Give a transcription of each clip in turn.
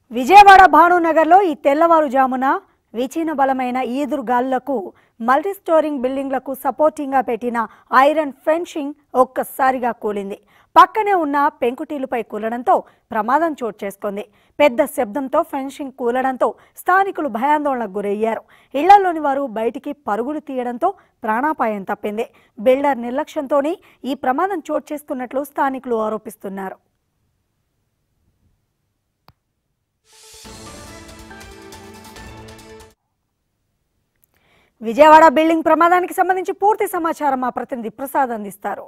విజయవాడ భానునగర్లో ఈ తెల్లవారుజామున విచీన బలమైన ఈదురుగాలులకు మల్టీ స్టోరింగ్ బిల్డింగ్లకు సపోర్టింగ్గా పెట్టిన ఐరన్ ఫెన్షింగ్ ఒక్కసారిగా కూలింది పక్కనే ఉన్న పెంకుటీలపై కూలడంతో ప్రమాదం చోటు చేసుకుంది పెద్ద శబ్దంతో ఫెన్షింగ్ కూలడంతో స్థానికులు భయాందోళనకు గురయ్యారు ఇళ్లలోని వారు బయటికి పరుగులు తీయడంతో ప్రాణాపాయం తప్పింది బిల్డర్ నిర్లక్ష్యంతోనే ఈ ప్రమాదం చోటు చేసుకున్నట్లు స్థానికులు ఆరోపిస్తున్నారు విజయవాడ బిల్డింగ్ ప్రమాదానికి సంబంధించి పూర్తి సమాచారం మా ప్రతినిధి ప్రసాద్ అందిస్తారు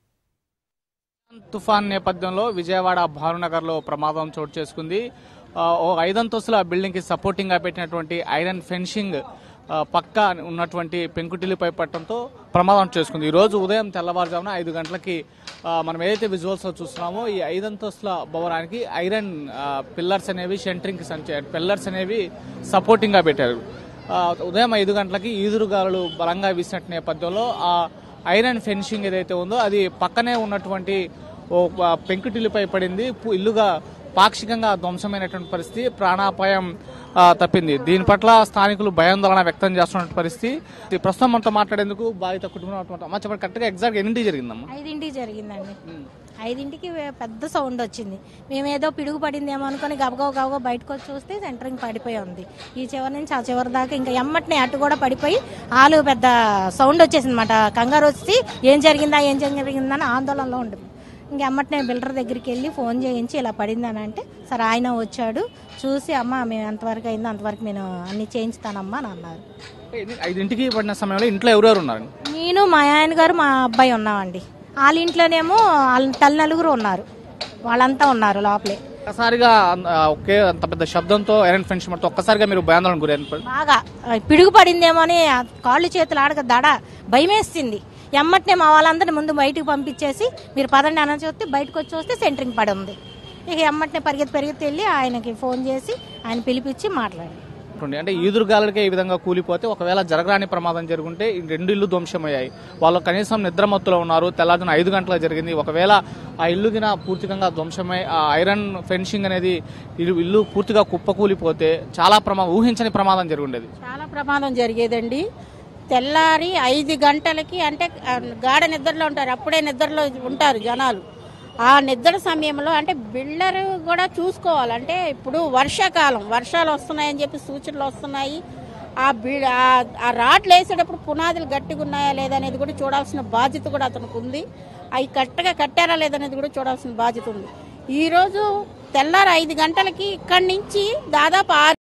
తుఫాన్ నేపథ్యంలో విజయవాడ భానునగర్లో ప్రమాదం చోటు చేసుకుంది ఆ, ఓ ఐదంతస్తుల బిల్డింగ్ కి సపోర్టింగ్ గా పెట్టినటువంటి ఐరన్ ఫెన్సింగ్ ఆ, పక్క ఉన్నటువంటి పెంకుటిల్లిపై పట్టడంతో ప్రమాదం చేసుకుంది ఈ రోజు ఉదయం తెల్లవారుజామున ఐదు గంటలకి ఆ, మనం ఏదైతే విజువల్స్ లో చూస్తున్నామో ఈ ఐదంతస్తుల భవనానికి ఐరన్ పిల్లర్స్ అనేవి షెంటరింగ్ పిల్లర్స్ అనేవి సపోర్టింగ్ గా పెట్టారు ఆ, ఉదయం ఐదు గంటలకి ఈదురుగాలులు బలంగా వీసినట్టు నేపథ్యంలో ఆ ఐరన్ ఫెన్సింగ్ ఏదైతే ఉందో అది పక్కనే ఉన్నటువంటి ఓ ప- పెంకుటిల్లుపై పడింది పు- ఇల్లుగా పాక్షికంగా ధ్వంసమైనటువంటి పరిస్థితి ప్రాణాపాయం ఆ, తప్పింది దీని పట్ల స్థానికులు భయాందోళన వ్యక్తం చేస్తున్న పరిస్థితి ఇది ప్రస్తుతం మనతో మాట్లాడేందుకు బాధిత కుటుంబం అమ్మ చెప్పండి కరెక్ట్గా ఎగ్జాక్ట్ ఎన్నింటి జరిగిందమ్మా ఐదింటికి జరిగిందండి ఐదింటికి వే- పెద్ద సౌండ్ వచ్చింది మేమేదో పిడుగు పడిందేమో అనుకుని గబగబ గబగబ బయటకు వచ్చి చూస్తే సెంటరింగ్ పడిపోయి ఉంది ఈ చివరి నుంచి ఆ చివరి దాకా ఇంకా ఎమ్మటిని అటు కూడా పడిపోయి ఆలు పెద్ద సౌండ్ వచ్చేసింది అనమాట కంగారు వచ్చి ఏం జరిగిందా ఏం జరిగిందా అని ఆందోళనలో ఉంటుంది ఇంక ఎమ్మటినే బిల్డర్ దగ్గరికి వెళ్ళి ఫోన్ చేయించి ఇలా పడిందని అంటే సరే ఆయన వచ్చాడు చూసి అమ్మ మేము ఎంతవరకు అయిందో అంతవరకు నేను అన్ని చేయించుతానమ్మా అని అన్నారు ఇది ఐదింటికి పడిన సమయంలో ఇంట్లో ఎవరెవరు ఉన్నారు నేను మా ఆయన గారు మా అబ్బాయి ఉన్నామండి వాళ్ళ ఇంట్లోనేమో వాళ్ళ తల్లి నలుగురు ఉన్నారు వాళ్ళంతా ఉన్నారు లోపలే ఒక్కసారిగా అన్- ఆ, ఒకే అంత పెద్ద శబ్దంతో ఐరన్ ఫెన్సింగ్ పడితే ఒక్కసారిగా మీరు భయాందోళన గురైన బాగా ఆ, పిడుగు పడిందేమో అని ఆ కాళ్ళు చేతులు ఆడక దడ భయమేసింది ఎమ్మటనే మా వాళ్ళందరినీ ముందు బయటకు పంపించేసి మీరు పదండి అని చూస్తే బయటకు వచ్చి చూస్తే సెంటరింగ్ పడి ఉంది ఇక ఎమ్మటనే పరిగెత్తి పరిగెత్తి వెళ్ళి ఆయనకి ఫోన్ చేసి ఆయన పిలిపించి మాట్లాడి ఉంటుంది. అంటే ఈదురుగాలకే ఈ విధంగా కూలిపోతే ఒకవేళ జరగరాని ప్రమాదం జరుగుంటే ఈ రెండు ఇల్లు ధ్వంసమయ్యాయి వాళ్ళు కనీసం నిద్రమత్తులో ఉన్నారు తెల్లారుజామున ఐదు గంటలకు జరిగింది ఒకవేళ ఆ ఇల్లు గిన పూర్తిగా ధ్వంసమై ఆ ఐరన్ ఫెన్సింగ్ అనేది ఇల్లు ఇల్లు పూర్తిగా కుప్పకూలిపోతే చాలా ప్రమాదం ఊహించని ప్రమాదం జరుగుండేది చాలా ప్రమాదం జరిగేదండి తెల్లారి ఐదు గంటలకి అంటే ఆ, గాఢ నిద్రలో ఉంటారు అప్పుడే నిద్రలో ఉంటారు జనాలు ఆ నిద్ర సమయంలో అంటే బిల్డర్ కూడా చూసుకోవాలి అంటే ఇప్పుడు వర్షాకాలం వర్షాలు వస్తున్నాయని చెప్పి సూచనలు వస్తున్నాయి ఆ బి ఆ- ఆ రాడ్లు వేసేటప్పుడు పునాదులు గట్టిగా ఉన్నాయా లేదా అనేది కూడా చూడాల్సిన బాధ్యత కూడా అతనికి ఉంది అవి కరెక్ట్గా కట్టారా లేదనేది కూడా చూడాల్సిన బాధ్యత ఉంది ఈరోజు తెల్లారి ఐదు గంటలకి ఇక్కడి నుంచి దాదాపు ఆరు